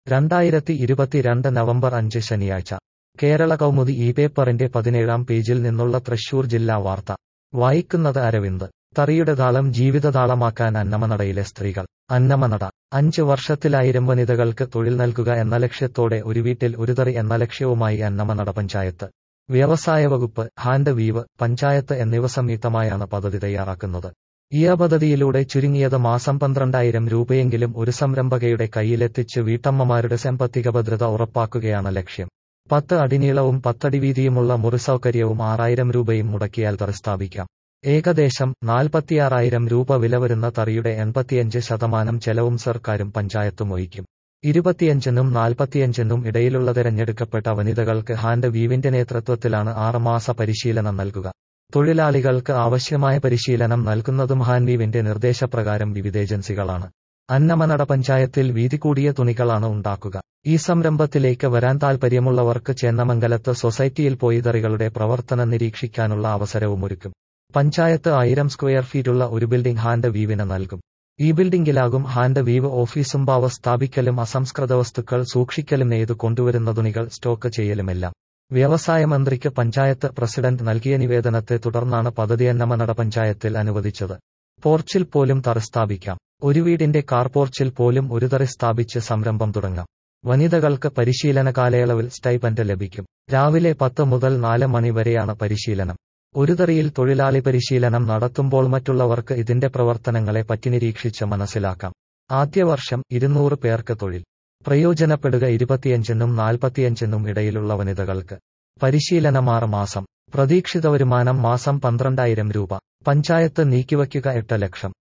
രണ്ടായിരത്തി ഇരുപത്തിരണ്ട് നവംബർ അഞ്ച് ശനിയാഴ്ച കേരള കൗമുദി ഈ പേപ്പറിന്റെ പതിനേഴാം പേജിൽ നിന്നുള്ള തൃശൂർ ജില്ലാ വാർത്ത വായിക്കുന്നത് അരവിന്ദ് തറിയുടെ താളം ജീവിതതാളമാക്കാൻ അന്നമനടയിലെ സ്ത്രീകൾ അന്നമനട അഞ്ച് വർഷത്തിലായിരം വനിതകൾക്ക് തൊഴിൽ നൽകുക എന്ന ലക്ഷ്യത്തോടെ ഒരു വീട്ടിൽ ഒരു തറി എന്ന ലക്ഷ്യവുമായി അന്നമനട പഞ്ചായത്ത് വ്യവസായ വകുപ്പ് ഹാൻഡ് വീവ് പഞ്ചായത്ത് എന്നിവ സംയുക്തമായാണ് പദ്ധതി തയ്യാറാക്കുന്നത് ഈ പദ്ധതിയിലൂടെ ചുരുങ്ങിയത് മാസം പന്ത്രണ്ടായിരം രൂപയെങ്കിലും ഒരു സംരംഭകയുടെ കയ്യിലെത്തിച്ച് വീട്ടമ്മമാരുടെ സാമ്പത്തിക ഭദ്രത ഉറപ്പാക്കുകയാണ് ലക്ഷ്യം പത്ത് അടി നീളവും പത്തടി വീതിയുമുള്ള മുറിസൗകര്യവും ആറായിരം രൂപയും മുടക്കിയാൽ തറി സ്ഥാപിക്കാം ഏകദേശം നാൽപ്പത്തിയാറായിരം രൂപ വില വരുന്ന തറിയുടെ എൺപത്തിയഞ്ച് ശതമാനം ചെലവും സർക്കാരും പഞ്ചായത്തും വഹിക്കും ഇരുപത്തിയഞ്ചിനും നാൽപ്പത്തിയഞ്ചിനും ഇടയിലുള്ള തെരഞ്ഞെടുക്കപ്പെട്ട വനിതകൾക്ക് ഹാൻഡ് വീവിന്റെ നേതൃത്വത്തിലാണ് ആറുമാസ പരിശീലനം നൽകുക തൊഴിലാളികൾക്ക് ആവശ്യമായ പരിശീലനം നൽകുന്നതും ഹാൻവീവിന്റെ നിർദ്ദേശപ്രകാരം വിവിധ ഏജൻസികളാണ് അന്നമനട പഞ്ചായത്തിൽ വീതി കൂടിയ തുണികളാണ് ഉണ്ടാക്കുക ഈ സംരംഭത്തിലേക്ക് വരാൻ താൽപ്പര്യമുള്ളവർക്ക് ചേന്നമംഗലത്ത് സൊസൈറ്റിയിൽ പോയി തറികളുടെ പ്രവർത്തനം നിരീക്ഷിക്കാനുള്ള അവസരവുമൊരുക്കും പഞ്ചായത്ത് ആയിരം സ്ക്വയർ ഫീറ്റുള്ള ഒരു ബിൽഡിംഗ് ഹാൻഡ് വീവിന് നൽകും ഈ ബിൽഡിംഗിലാകും ഹാൻഡ് വീവ് ഓഫീസും പാവ സ്ഥാപിക്കലും അസംസ്കൃത വസ്തുക്കൾ സൂക്ഷിക്കലും നെയ്തു കൊണ്ടുവരുന്ന തുണികൾ സ്റ്റോക്ക് ചെയ്യലുമെല്ലാം വ്യവസായ മന്ത്രിക്ക് പഞ്ചായത്ത് പ്രസിഡന്റ് നൽകിയ നിവേദനത്തെ തുടർന്നാണ് പദ്ധതി അന്നമനട പഞ്ചായത്തിൽ അനുവദിച്ചത് പോർച്ചിൽ പോലും തറി സ്ഥാപിക്കാം ഒരു വീടിന്റെ കാർ പോർച്ചിൽ പോലും ഒരു തറി സ്ഥാപിച്ച് സംരംഭം തുടങ്ങാം വനിതകൾക്ക് പരിശീലന കാലയളവിൽ സ്റ്റൈപ്പൻഡ് ലഭിക്കും രാവിലെ പത്ത് മുതൽ നാല് മണി വരെയാണ് പരിശീലനം ഒരു തറിയിൽ തൊഴിലാളി പരിശീലനം നടത്തുമ്പോൾ മറ്റുള്ളവർക്ക് ഇതിന്റെ പ്രവർത്തനങ്ങളെ പറ്റി നിരീക്ഷിച്ച് മനസ്സിലാക്കാം ആദ്യ വർഷം ഇരുന്നൂറ് പേർക്ക് തൊഴിൽ പ്രയോജനപ്പെടുക ഇരുപത്തിയഞ്ചിനും നാൽപ്പത്തിയഞ്ചിനും ഇടയിലുള്ള വനിതകൾക്ക് പരിശീലനം ആറ് മാസം പ്രതീക്ഷിത വരുമാനം മാസം പന്ത്രണ്ടായിരം രൂപ പഞ്ചായത്ത് നീക്കിവയ്ക്കുക എട്ട് ലക്ഷം